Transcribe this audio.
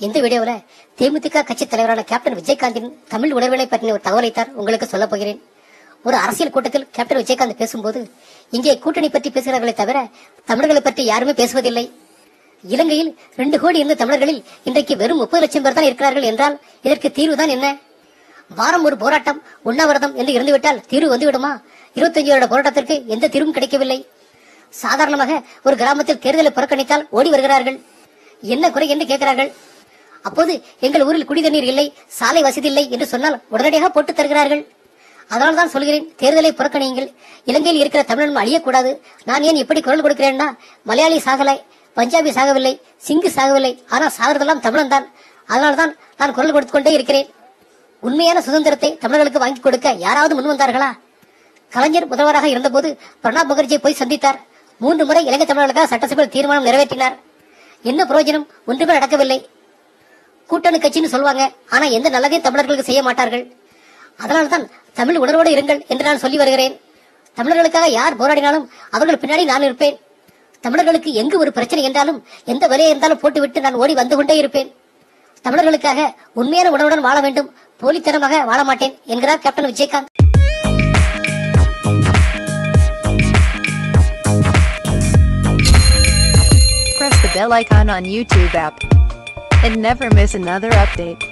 இந்த வீடியோவில் தேமுதிக கட்சி தலைவரான கேப்டன் விஜயகாந்தின் தமிழ் உணர்வுகளை பற்றின ஒரு தகவலைத்தான் உங்களுக்கு சொல்லப் போகிறேன் ஒரு அரசியல் கூட்டத்தில் கேப்டன் விஜயகாந்த் பேசும்போது இங்கே கூட்டணி பற்றி பேசுகிறார்களே தவிர தமிழர்களை பற்றி யாருமே பேசுவதில்லை இலங்கையில் ரெண்டு கோடி இருந்த தமிழர்களில் இன்றைக்கு வெறும் முப்பது லட்சம் பேர் தான் இருக்கிறார்கள் என்றால் இதற்கு தீர்வுதான் என்ன வாரம் ஒரு போராட்டம் உண்ணாவிரதம் என்று இருந்துவிட்டால் தீர்வு வந்துவிடுமா இருபத்தஞ்சு வருட போராட்டத்திற்கு எந்த தீர்வும் கிடைக்கவில்லை சாதாரணமாக ஒரு கிராமத்தில் தேர்தலை புறக்கணித்தால் ஓடி வருகிறார்கள் என்ன குறை என்று கேட்கிறார்கள் அப்போது எங்கள் ஊரில் குடி தண்ணீர் இல்லை சாலை வசதி இல்லை என்று சொன்னால் உடனடியாக போட்டு தருகிறார்கள் அதனால தான் சொல்கிறேன் தேர்தலை புறக்கணியுங்கள் இலங்கையில் இருக்கிற தமிழன் அழியக்கூடாது நான் ஏன் இப்படி குரல் கொடுக்கிறேன்னா மலையாளி சாகலை பஞ்சாபி சாகவில்லை சிங்கு சாகவில்லை ஆனால் சாகிறதெல்லாம் தமிழன் தான் அதனால தான் நான் குரல் கொடுத்து கொண்டே இருக்கிறேன் உண்மையான சுதந்திரத்தை தமிழர்களுக்கு வாங்கி கொடுக்க யாராவது முன் வந்தார்களா கலைஞர் முதல்வராக இருந்தபோது பிரணாப் முகர்ஜியை போய் சந்தித்தார் மூன்று முறை இலங்கை தமிழர்களுக்காக சட்டசபையில் தீர்மானம் நிறைவேற்றினார் என்ன பிரயோஜனம் ஒன்றுமே நடக்கவில்லை கூட்டணி கட்சின்னு சொல்லுவாங்க ஆனா எந்த நல்லதையும் தமிழர்களுக்கு செய்ய மாட்டார்கள் அதனால்தான் தமிழ் உணர்வோடு இருங்கள் என்று நான் சொல்லி வருகிறேன் தமிழர்களுக்காக யார் போராடினாலும் அவர்கள் பின்னாடி நான் இருப்பேன் தமிழர்களுக்கு எங்கு ஒரு பிரச்சனை என்றாலும் எந்த விலையை இருந்தாலும் போட்டுவிட்டு நான் ஓடி வந்து கொண்டே இருப்பேன் தமிழர்களுக்காக உண்மையான உணவுடன் வாழ வேண்டும் போலித்தனமாக வாழ மாட்டேன் என்கிறார் captain Vijayakanth Press the bell icon on YouTube app and never miss another update.